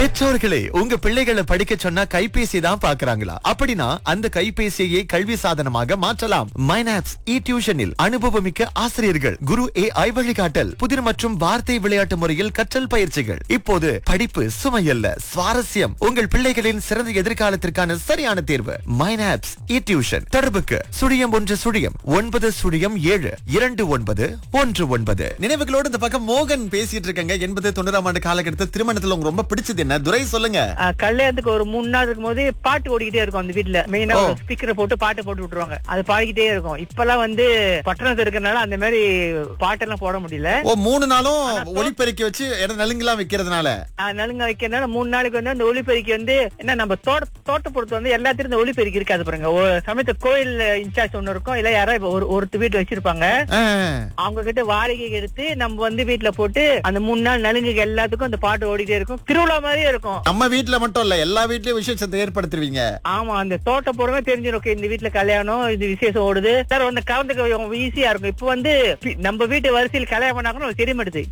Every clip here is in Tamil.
பெற்றோர்களே உங்க பிள்ளைகளை படிக்க சொன்னா கைபேசி தான் பாக்குறாங்களா அப்படின்னா அந்த கைபேசியை கல்வி சாதனமாக மாற்றலாம் மைனாப்ஸ் இ டியூஷனில் அனுபவமிக்க ஆசிரியர்கள் குரு ஏ ஐ வழிகாட்டல் புதிர் மற்றும் வார்த்தை விளையாட்டு முறையில் கற்றல் பயிற்சிகள் இப்போது படிப்பு சுமையல்ல சுவாரஸ்யம் உங்கள் பிள்ளைகளின் சிறந்த எதிர்காலத்திற்கான சரியான தேர்வு மைனாப்ஸ் இ டியூஷன் தொடர்புக்கு சுழியம் ஒன்று சுழியம் ஒன்பது சுழியம் ஏழு இரண்டு ஒன்பது ஒன்று ஒன்பது நினைவுகளோடு இந்த பக்கம் மோகன் பேசிட்டு இருக்காங்க எண்பது தொண்ணூறாம் ஆண்டு காலகட்டத்தில் திருமணத்துல உங்களுக்கு ரொம்ப பிடிச்சது என்ன துரை சொல்லுங்க ஆ, கல்யாணத்துக்கு ஒரு மூணு நாள் இருக்கும்போது பாட்டு ஓடிக்கிட்டே இருக்கும் அந்த வீட்ல மெயினா ஸ்பீக்கரை போட்டு பாட்டு போட்டு விட்டுருவாங்க அது பாடிக்கிட்டே இருக்கும் இப்பெல்லாம் வந்து பட்டணத்துல இருக்கறனால அந்த மாதிரி பாட்டெல்லாம் போட முடியல ஓ மூணு நாளும் ஒளிப்பெருக்கி வச்சு இடம் நலுங்கெல்லாம் வைக்கிறதுனால ஆ, நலுங்க வைக்கிறதுனால மூணு நாளைக்கு வந்து அந்த ஒளிப்பெருக்கி வந்து என்ன நம்ம தோட்ட தோட்டப்புறத்து வந்து எல்லாத்திலும் இந்த ஒளிப்பெருக்கி இருக்காது பாருங்க ஒரு சமயத்து கோயில் இன்சார்ஜ் ஒண்ணு இருக்கும் இல்ல யாரோ இப்ப ஒரு ஒருத்தர் வீட்டு வச்சிருப்பாங்க ஆ. அவங்க கிட்ட வாடகைக்கு எடுத்து நம்ம வந்து வீட்டுல போட்டு அந்த மூணு நாள் நலுங்குக்கு எல்லாத்துக்கும் அந்த பாட்டு ஓடிட்டே இருக்கும் திருவிழா மாதிரியே இருக்கும் நம்ம வீட்ல மட்டும் இல்ல எல்லா வீட்லயும் விசேஷத்தை ஏற்படுத்துவீங்க ஆமா அந்த தோட்டப்புறமே தெரிஞ்சிடும் okay, இந்த வீட்டுல கல்யாணம் இது விசேஷம் ஓடுது சார் வந்து கலந்துக்க ஈஸியா இருக்கும் இப்ப வந்து பி- நம்ம வீட்டு வரிசையில் கல்யாணம் பண்ணாங்கன்னா தெரிய மாட்டுது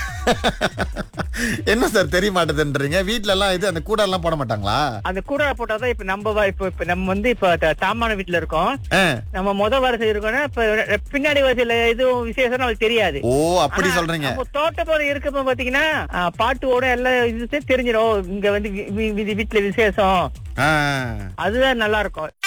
என்ன சார் தெரிய மாட்டேதுன்றீங்க வீட்ல எல்லாம் இது அந்த கூட எல்லாம் போட மாட்டாங்களா அந்த கூட போட்டாதான் இப்ப நம்ம வ- இப்ப இப்ப நம்ம வந்து இப்ப த- தாமான வீட்டுல இருக்கோம் ஆ. நம்ம முத வரிசை இருக்கோம்னா இப்ப ரெ- பின்னாடி வரிசையில எதுவும் விசேஷம் அவங்களுக்கு தெரியாது ஓ அப்படி ஆனா, சொல்றீங்க நம்ம தோட்டப்புறம் இருக்கப்ப பாத்தீங்கன்னா ஆ, பாட்டு ஓட எல்லாம் இது தெரிஞ்சிடும் இங்க வந்து வி- வி- வி- வீட்டுல விசேஷம் ஆ. அதுதான் நல்லா இருக்கும்